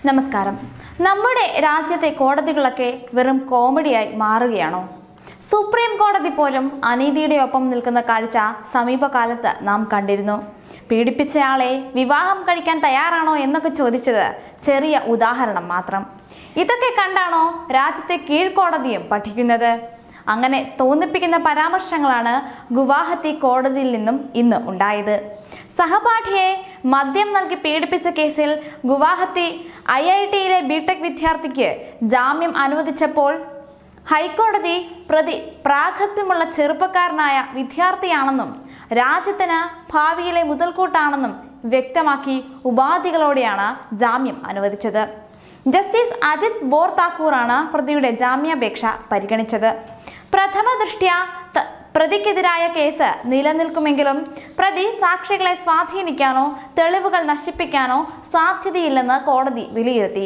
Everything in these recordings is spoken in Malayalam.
നമസ്കാരം നമ്മുടെ രാജ്യത്തെ കോടതികളൊക്കെ വെറും കോമഡിയായി മാറുകയാണോ സുപ്രീം കോടതി പോലും അനീതിയുടെ ഒപ്പം നിൽക്കുന്ന കാഴ്ച സമീപകാലത്ത് നാം കണ്ടിരുന്നു പീഡിപ്പിച്ചയാളെ വിവാഹം കഴിക്കാൻ തയ്യാറാണോ എന്നൊക്കെ ചോദിച്ചത് ചെറിയ ഉദാഹരണം മാത്രം ഇതൊക്കെ കണ്ടാണോ രാജ്യത്തെ കീഴ്ക്കോടതിയും പഠിക്കുന്നത് അങ്ങനെ തോന്നിപ്പിക്കുന്ന പരാമർശങ്ങളാണ് ഗുവാഹത്തി കോടതിയിൽ നിന്നും ഇന്ന് ഉണ്ടായത് സഹപാഠിയെ മദ്യം നൽകി പീഡിപ്പിച്ച കേസിൽ ഗുവാഹത്തി ഐ ഐ ടിയിലെ ബിടെക് വിദ്യാർത്ഥിക്ക് ജാമ്യം അനുവദിച്ചപ്പോൾ ഹൈക്കോടതി പ്രതി പ്രാഗത്ഭ്യമുള്ള ചെറുപ്പക്കാരനായ വിദ്യാർത്ഥിയാണെന്നും രാജ്യത്തിന് ഭാവിയിലെ മുതൽക്കൂട്ടാണെന്നും വ്യക്തമാക്കി ഉപാധികളോടെയാണ് ജാമ്യം അനുവദിച്ചത് ജസ്റ്റിസ് അജിത് ബോർ താക്കൂറാണ് പ്രതിയുടെ ജാമ്യാപേക്ഷ പരിഗണിച്ചത് പ്രഥമ ദൃഷ്ട്യാ ത- പ്രതിക്കെതിരായ കേസ് നിലനിൽക്കുമെങ്കിലും പ്രതി സാക്ഷികളെ സ്വാധീനിക്കാനോ തെളിവുകൾ നശിപ്പിക്കാനോ സാധ്യതയില്ലെന്ന് കോടതി വിലയിരുത്തി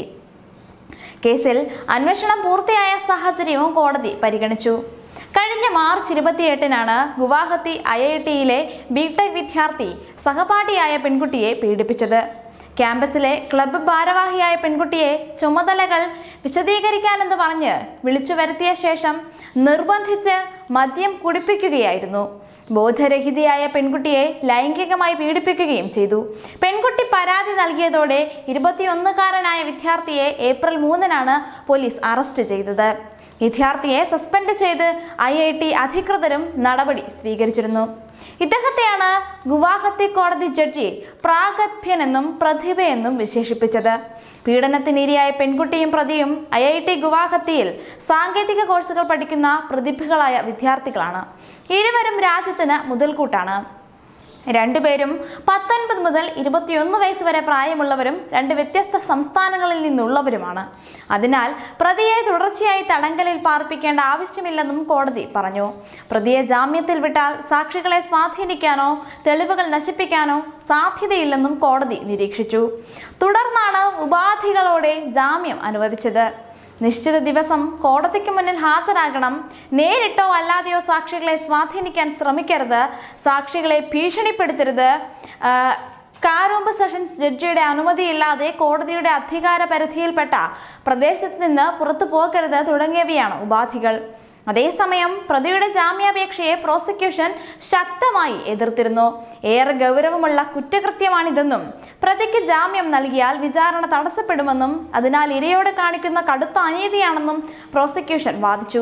കേസിൽ അന്വേഷണം പൂർത്തിയായ സാഹചര്യവും കോടതി പരിഗണിച്ചു കഴിഞ്ഞ മാർച്ച് ഇരുപത്തിയെട്ടിനാണ് ഗുവാഹത്തി ഐ ഐ ടിയിലെ ബിടെക് വിദ്യാർത്ഥി സഹപാഠിയായ പെൺകുട്ടിയെ പീഡിപ്പിച്ചത് ക്യാമ്പസിലെ ക്ലബ്ബ് ഭാരവാഹിയായ പെൺകുട്ടിയെ ചുമതലകൾ വിശദീകരിക്കാനെന്ന് പറഞ്ഞ് വിളിച്ചു വരുത്തിയ ശേഷം നിർബന്ധിച്ച് മദ്യം കുടിപ്പിക്കുകയായിരുന്നു ബോധരഹിതയായ പെൺകുട്ടിയെ ലൈംഗികമായി പീഡിപ്പിക്കുകയും ചെയ്തു പെൺകുട്ടി പരാതി നൽകിയതോടെ ഇരുപത്തിയൊന്നുകാരനായ വിദ്യാർത്ഥിയെ ഏപ്രിൽ മൂന്നിനാണ് പോലീസ് അറസ്റ്റ് ചെയ്തത് വിദ്യാർത്ഥിയെ സസ്പെൻഡ് ചെയ്ത് ഐ ഐ ടി അധികൃതരും നടപടി സ്വീകരിച്ചിരുന്നു ഇദ്ദേഹത്തെയാണ് ഗുവാഹത്തി കോടതി ജഡ്ജി പ്രാഗത്ഭ്യനെന്നും പ്രതിഭയെന്നും വിശേഷിപ്പിച്ചത് പീഡനത്തിനിരയായ പെൺകുട്ടിയും പ്രതിയും ഐ ഐ ടി ഗുവാഹത്തിയിൽ സാങ്കേതിക കോഴ്സുകൾ പഠിക്കുന്ന പ്രതിഭകളായ വിദ്യാർത്ഥികളാണ് ഇരുവരും രാജ്യത്തിന് മുതൽക്കൂട്ടാണ് രണ്ടുപേരും പത്തൊൻപത് മുതൽ ഇരുപത്തിയൊന്ന് വയസ്സ് വരെ പ്രായമുള്ളവരും രണ്ട് വ്യത്യസ്ത സംസ്ഥാനങ്ങളിൽ നിന്നുള്ളവരുമാണ് അതിനാൽ പ്രതിയെ തുടർച്ചയായി തടങ്കലിൽ പാർപ്പിക്കേണ്ട ആവശ്യമില്ലെന്നും കോടതി പറഞ്ഞു പ്രതിയെ ജാമ്യത്തിൽ വിട്ടാൽ സാക്ഷികളെ സ്വാധീനിക്കാനോ തെളിവുകൾ നശിപ്പിക്കാനോ സാധ്യതയില്ലെന്നും കോടതി നിരീക്ഷിച്ചു തുടർന്നാണ് ഉപാധികളോടെ ജാമ്യം അനുവദിച്ചത് നിശ്ചിത ദിവസം കോടതിക്ക് മുന്നിൽ ഹാജരാകണം നേരിട്ടോ അല്ലാതെയോ സാക്ഷികളെ സ്വാധീനിക്കാൻ ശ്രമിക്കരുത് സാക്ഷികളെ ഭീഷണിപ്പെടുത്തരുത് ആ, കാരോമ്പ് സെഷൻസ് ജഡ്ജിയുടെ അനുമതിയില്ലാതെ കോടതിയുടെ അധികാര പരിധിയിൽപ്പെട്ട പ്രദേശത്ത് നിന്ന് പുറത്തു പോകരുത് തുടങ്ങിയവയാണ് ഉപാധികൾ അതേസമയം പ്രതിയുടെ ജാമ്യാപേക്ഷയെ പ്രോസിക്യൂഷൻ ശക്തമായി എതിർത്തിരുന്നു ഏറെ ഗൗരവമുള്ള കുറ്റകൃത്യമാണിതെന്നും പ്രതിക്ക് ജാമ്യം നൽകിയാൽ വിചാരണ തടസ്സപ്പെടുമെന്നും അതിനാൽ ഇരയോട് കാണിക്കുന്ന കടുത്ത അനീതിയാണെന്നും പ്രോസിക്യൂഷൻ വാദിച്ചു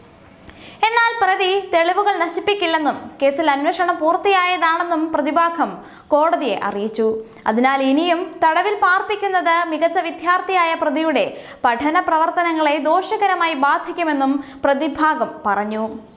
എന്നാൽ പ്രതി തെളിവുകൾ നശിപ്പിക്കില്ലെന്നും കേസിൽ അന്വേഷണം പൂർത്തിയായതാണെന്നും പ്രതിഭാഗം കോടതിയെ അറിയിച്ചു അതിനാൽ ഇനിയും തടവിൽ പാർപ്പിക്കുന്നത് മികച്ച വിദ്യാർത്ഥിയായ പ്രതിയുടെ പഠന പ്രവർത്തനങ്ങളെ ദോഷകരമായി ബാധിക്കുമെന്നും പ്രതിഭാഗം പറഞ്ഞു